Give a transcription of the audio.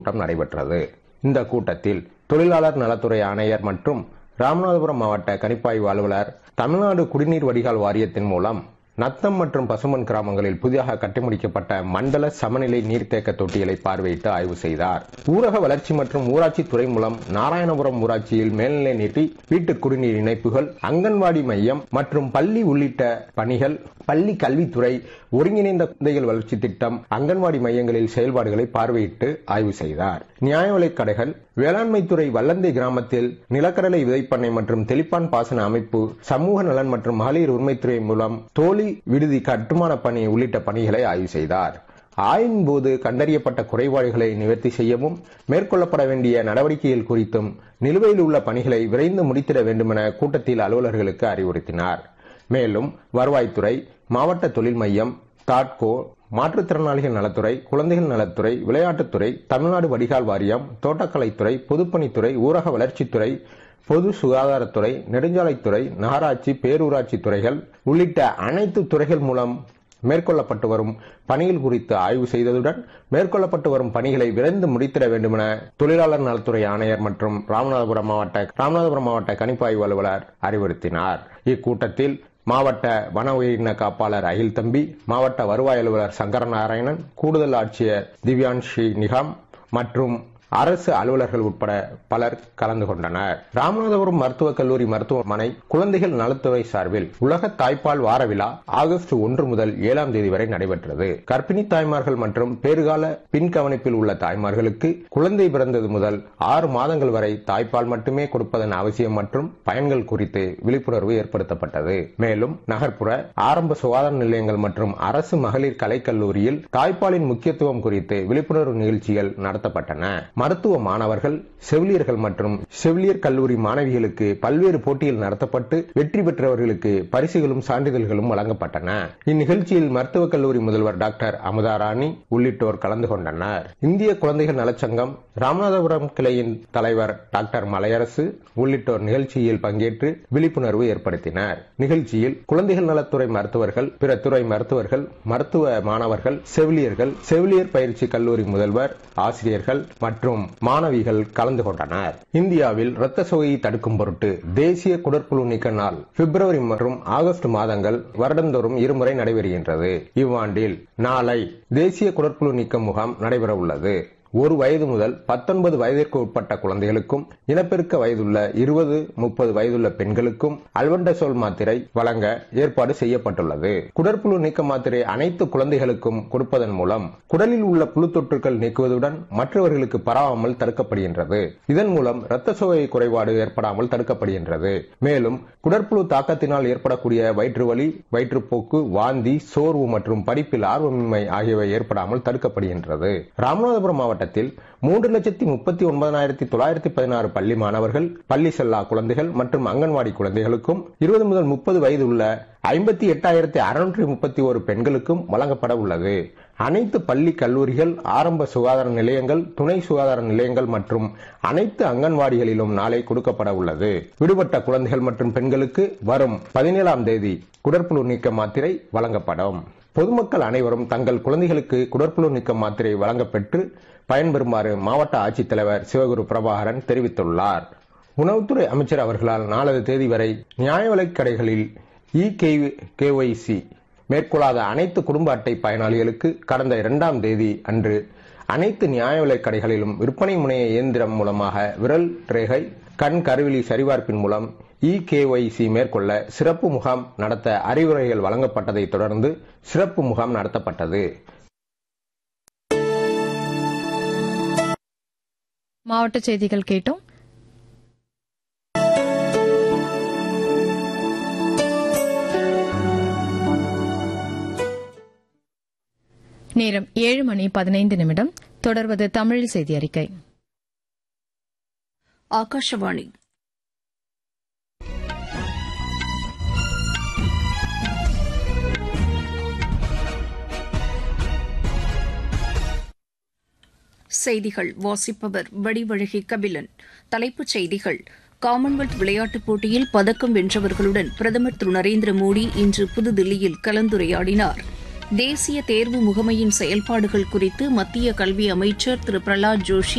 கூட்டம் நடைபெற்றது இந்த கூட்டத்தில் தொழிலாளர் நலத்துறை ஆணையர் மற்றும் ராமநாதபுரம் மாவட்ட கணிப்பாய்வு அலுவலர் தமிழ்நாடு குடிநீர் வடிகால் வாரியத்தின் மூலம் நத்தம் மற்றும் பசுமன் கிராமங்களில் புதிதாக கட்டிமுடிக்கப்பட்ட மண்டல சமநிலை நீர்த்தேக்க தொட்டிகளை பார்வையிட்டு ஆய்வு செய்தார் ஊரக வளர்ச்சி மற்றும் ஊராட்சி துறை மூலம் நாராயணபுரம் ஊராட்சியில் மேல்நிலை நீட்டி வீட்டு குடிநீர் இணைப்புகள் அங்கன்வாடி மையம் மற்றும் பள்ளி உள்ளிட்ட பணிகள் பள்ளி கல்வித்துறை ஒருங்கிணைந்த குழந்தைகள் வளர்ச்சி திட்டம் அங்கன்வாடி மையங்களில் செயல்பாடுகளை பார்வையிட்டு ஆய்வு செய்தார் நியாய விலைக் கடைகள் வேளாண்மை துறை வல்லந்தை கிராமத்தில் நிலக்கடலை விதைப்பண்ணை மற்றும் தெளிப்பான் பாசன அமைப்பு சமூக நலன் மற்றும் மகளிர் உரிமைத்துறை மூலம் தோழி விடுதி கட்டுமான பணி உள்ளிட்ட பணிகளை ஆய்வு செய்தார் ஆய்வின் போது கண்டறியப்பட்ட குறைபாடுகளை நிவர்த்தி செய்யவும் மேற்கொள்ளப்பட வேண்டிய நடவடிக்கைகள் குறித்தும் நிலுவையில் உள்ள பணிகளை விரைந்து முடித்திட வேண்டுமென கூட்டத்தில் அலுவலர்களுக்கு அறிவுறுத்தினார் மேலும் வருவாய்த்துறை மாவட்ட தொழில் மையம் தாட்கோ மாற்றுத்திறனாளிகள் நலத்துறை குழந்தைகள் நலத்துறை விளையாட்டுத்துறை தமிழ்நாடு வடிகால் வாரியம் தோட்டக்கலைத்துறை பொதுப்பணித்துறை ஊரக வளர்ச்சித்துறை பொது சுகாதாரத்துறை நெடுஞ்சாலைத்துறை நகராட்சி பேரூராட்சி துறைகள் உள்ளிட்ட அனைத்து துறைகள் மூலம் மேற்கொள்ளப்பட்டு வரும் பணிகள் குறித்து ஆய்வு செய்ததுடன் மேற்கொள்ளப்பட்டு வரும் பணிகளை விரைந்து முடித்திட வேண்டுமென தொழிலாளர் நலத்துறை ஆணையர் மற்றும் ராமநாதபுரம் மாவட்ட ராமநாதபுரம் மாவட்ட கணிப்பாய்வு அலுவலர் அறிவுறுத்தினார் இக்கூட்டத்தில் மாவட்ட வன உயிரின காப்பாளர் அகில் தம்பி மாவட்ட வருவாய் அலுவலர் சங்கரநாராயணன் கூடுதல் ஆட்சியர் திவ்யான்ஷி நிகாம் மற்றும் அரசு அலுவலர்கள் உட்பட பலர் கலந்து கொண்டனர் ராமநாதபுரம் மருத்துவக் கல்லூரி மருத்துவமனை குழந்தைகள் நலத்துறை சார்பில் உலக தாய்ப்பால் வார விழா ஆகஸ்ட் ஒன்று முதல் ஏழாம் தேதி வரை நடைபெற்றது கர்ப்பிணி தாய்மார்கள் மற்றும் பேறுகால பின் கவனிப்பில் உள்ள தாய்மார்களுக்கு குழந்தை பிறந்தது முதல் ஆறு மாதங்கள் வரை தாய்ப்பால் மட்டுமே கொடுப்பதன் அவசியம் மற்றும் பயன்கள் குறித்து விழிப்புணர்வு ஏற்படுத்தப்பட்டது மேலும் நகர்ப்புற ஆரம்ப சுகாதார நிலையங்கள் மற்றும் அரசு மகளிர் கலைக்கல்லூரியில் தாய்ப்பாலின் முக்கியத்துவம் குறித்து விழிப்புணர்வு நிகழ்ச்சிகள் நடத்தப்பட்டன மருத்துவ மாணவர்கள் செவிலியர்கள் மற்றும் செவிலியர் கல்லூரி மாணவிகளுக்கு பல்வேறு போட்டிகள் நடத்தப்பட்டு வெற்றி பெற்றவர்களுக்கு பரிசுகளும் சான்றிதழ்களும் வழங்கப்பட்டன இந்நிகழ்ச்சியில் மருத்துவக் கல்லூரி முதல்வர் டாக்டர் அமுதா ராணி உள்ளிட்டோர் கலந்து கொண்டனர் இந்திய குழந்தைகள் நலச்சங்கம் ராமநாதபுரம் கிளையின் தலைவர் டாக்டர் மலையரசு உள்ளிட்டோர் நிகழ்ச்சியில் பங்கேற்று விழிப்புணர்வு ஏற்படுத்தினர் நிகழ்ச்சியில் குழந்தைகள் நலத்துறை மருத்துவர்கள் பிற துறை மருத்துவர்கள் மருத்துவ மாணவர்கள் செவிலியர்கள் செவிலியர் பயிற்சி கல்லூரி முதல்வர் ஆசிரியர்கள் மற்றும் மாணவிகள் கலந்து கொண்டனர் இந்தியாவில் இரத்த சோகையை தடுக்கும் பொருட்டு தேசிய குடற்புழு நீக்க நாள் பிப்ரவரி மற்றும் ஆகஸ்ட் மாதங்கள் வருடந்தோறும் இருமுறை நடைபெறுகின்றது இவ்வாண்டில் நாளை தேசிய குடற்புழு நீக்க முகாம் நடைபெற உள்ளது ஒரு வயது முதல் பத்தொன்பது வயதிற்கு உட்பட்ட குழந்தைகளுக்கும் இனப்பெருக்க வயதுள்ள இருபது முப்பது வயதுள்ள பெண்களுக்கும் அல்வண்டசோல் மாத்திரை வழங்க ஏற்பாடு செய்யப்பட்டுள்ளது குடற்புழு நீக்க மாத்திரை அனைத்து குழந்தைகளுக்கும் கொடுப்பதன் மூலம் குடலில் உள்ள புழு தொற்றுகள் நீக்குவதுடன் மற்றவர்களுக்கு பரவாமல் தடுக்கப்படுகின்றது இதன் மூலம் இரத்த சோகை குறைபாடு ஏற்படாமல் தடுக்கப்படுகின்றது மேலும் குடற்புழு தாக்கத்தினால் ஏற்படக்கூடிய வயிற்று வலி வயிற்றுப்போக்கு வாந்தி சோர்வு மற்றும் படிப்பில் ஆர்வமின்மை ஆகியவை ஏற்படாமல் தடுக்கப்படுகின்றது ராமநாதபுரம் மாவட்டத்தில் மூன்று லட்சத்தி முப்பத்தி ஒன்பதாயிரத்தி தொள்ளாயிரத்தி பதினாறு பள்ளி மாணவர்கள் பள்ளி செல்லா குழந்தைகள் மற்றும் அங்கன்வாடி குழந்தைகளுக்கும் இருபது முதல் முப்பது வயது உள்ள ஐம்பத்தி எட்டாயிரத்தி அறுநூற்றி முப்பத்தி ஒரு பெண்களுக்கும் வழங்கப்பட உள்ளது அனைத்து பள்ளி கல்லூரிகள் ஆரம்ப சுகாதார நிலையங்கள் துணை சுகாதார நிலையங்கள் மற்றும் அனைத்து அங்கன்வாடிகளிலும் நாளை கொடுக்கப்பட உள்ளது விடுபட்ட குழந்தைகள் மற்றும் பெண்களுக்கு வரும் பதினேழாம் தேதி குடற்புழு நீக்க மாத்திரை வழங்கப்படும் பொதுமக்கள் அனைவரும் தங்கள் குழந்தைகளுக்கு குடற்புழு நீக்க மாத்திரை வழங்கப்பெற்று பயன்பெறுமாறு மாவட்ட ஆட்சித்தலைவர் சிவகுரு பிரபாகரன் தெரிவித்துள்ளார் உணவுத்துறை அமைச்சர் அவர்களால் நாளது தேதி வரை நியாய விலைக் கடைகளில் இ கேஒய்சி மேற்கொள்ளாத அனைத்து குடும்ப அட்டை பயனாளிகளுக்கு கடந்த இரண்டாம் தேதி அன்று அனைத்து நியாய விலைக் கடைகளிலும் விற்பனை முனைய இயந்திரம் மூலமாக விரல் ரேகை கண் கருவிழி சரிபார்ப்பின் மூலம் இ கேஒய்சி மேற்கொள்ள சிறப்பு முகாம் நடத்த அறிவுரைகள் வழங்கப்பட்டதை தொடர்ந்து சிறப்பு முகாம் நடத்தப்பட்டது மாவட்ட செய்திகள் கேட்டோம் நேரம் ஏழு மணி பதினைந்து நிமிடம் தொடர்வது தமிழ் செய்தி அறிக்கை ஆகாஷவாணி செய்திகள் வாசிப்பவர் வடிவழகி கபிலன் தலைப்புச் செய்திகள் காமன்வெல்த் விளையாட்டுப் போட்டியில் பதக்கம் வென்றவர்களுடன் பிரதமர் திரு நரேந்திர மோடி இன்று புதுதில்லியில் கலந்துரையாடினார் தேசிய தேர்வு முகமையின் செயல்பாடுகள் குறித்து மத்திய கல்வி அமைச்சர் திரு பிரஹலாத் ஜோஷி